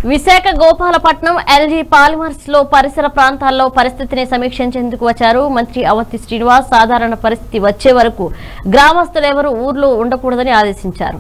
Visakha Gopalapatnam LG polymers లో పరిసర ప్రాంతాల్లో పరిస్థితిని సమీక్షించేందుకు వచ్చారు మంత్రి అవతి శ్రీనివాస్ సాధారణ పరిస్థితి వచ్చే వరకు గ్రామస్తులెవరూ ఊర్లో ఉండకూడదని ఆదేశించారు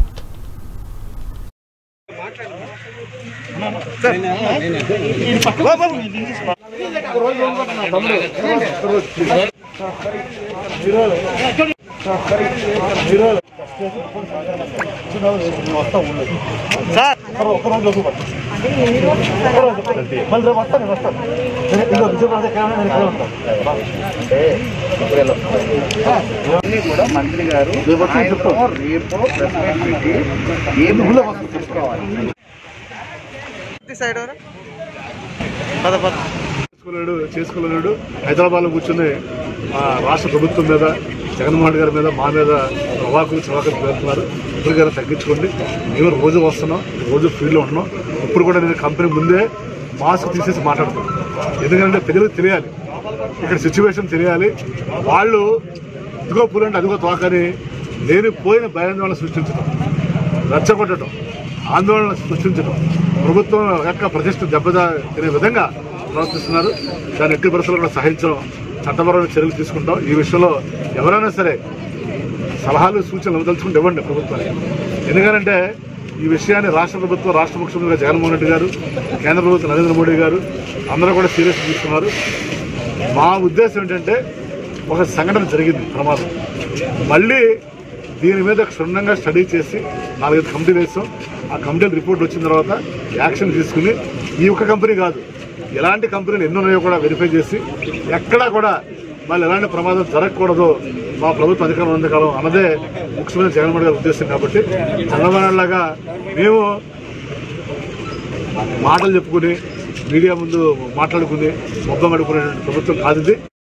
అన్ని కూడా మంత్రి గారు ఆయనతో రేపు ప్రెస్ మీట్ పెట్టి ఏమి తీసుకోవాలి చేసుకోలేడు చేసుకోలేడు హైదరాబాద్లో కూర్చుని ఆ రాష్ట్ర ప్రభుత్వం మీద జగన్మోహన్ గారి మీద మా మీద ప్రవాకులు చవాకులు పెడుతున్నారు ఇప్పుడు గారు తగ్గించుకోండి మేము రోజు వస్తున్నాం రోజు ఫీల్డ్లో ఉంటున్నాం ఇప్పుడు కూడా నేను కంపెనీ ముందే మాస్క్ తీసేసి మాట్లాడుతాను ఎందుకంటే ప్రజలకు తెలియాలి ఇక్కడ సిచ్యువేషన్ తెలియాలి వాళ్ళు ఇదిగో పూలంటే అదిగో తోకని లేనిపోయిన భయాందోళన సృష్టించడం రెచ్చగొట్టడం ఆందోళన సృష్టించడం ప్రభుత్వం యొక్క ప్రతిష్ట దెబ్బదా తినే విధంగా ప్రవర్తిస్తున్నారు దాన్ని ఎట్టి పరిస్థితుల్లో కూడా సహించడం చట్టపరమైన చర్యలు తీసుకుంటాం ఈ విషయంలో ఎవరైనా సరే సలహాలు సూచనలు ఇవ్వదలుచుకుంటే ఇవ్వండి ప్రభుత్వానికి ఎందుకంటే ఈ విషయాన్ని రాష్ట్ర ప్రభుత్వం రాష్ట్ర ముఖ్యమంత్రిగా జగన్మోహన్ రెడ్డి గారు కేంద్ర ప్రభుత్వం నరేంద్ర మోడీ గారు అందరూ కూడా సీరియస్ తీసుకున్నారు మా ఉద్దేశం ఏంటంటే ఒక సంఘటన జరిగింది ప్రమాదం మళ్ళీ దీని మీద క్షుణ్ణంగా స్టడీ చేసి నాలుగైదు కమిటీలు వేస్తాం ఆ కమిటీలు రిపోర్ట్ వచ్చిన తర్వాత యాక్షన్ తీసుకుని ఈ ఒక్క కంపెనీ కాదు ఎలాంటి కంపెనీలు ఎన్ని ఉన్నాయో కూడా వెరిఫై చేసి ఎక్కడా కూడా మళ్ళీ ఎలాంటి ప్రమాదం జరగకూడదు మా ప్రభుత్వ అధికారం ఉన్నకాలం అన్నదే ముఖ్యమంత్రి జగన్మోహన్ గారి ఉద్దేశం కాబట్టి చంద్రబాబు లాగా మేము మాటలు చెప్పుకుని మీడియా ముందు మాట్లాడుకుని మొబ్బం అడుకునే ప్రభుత్వం కాదు ఇది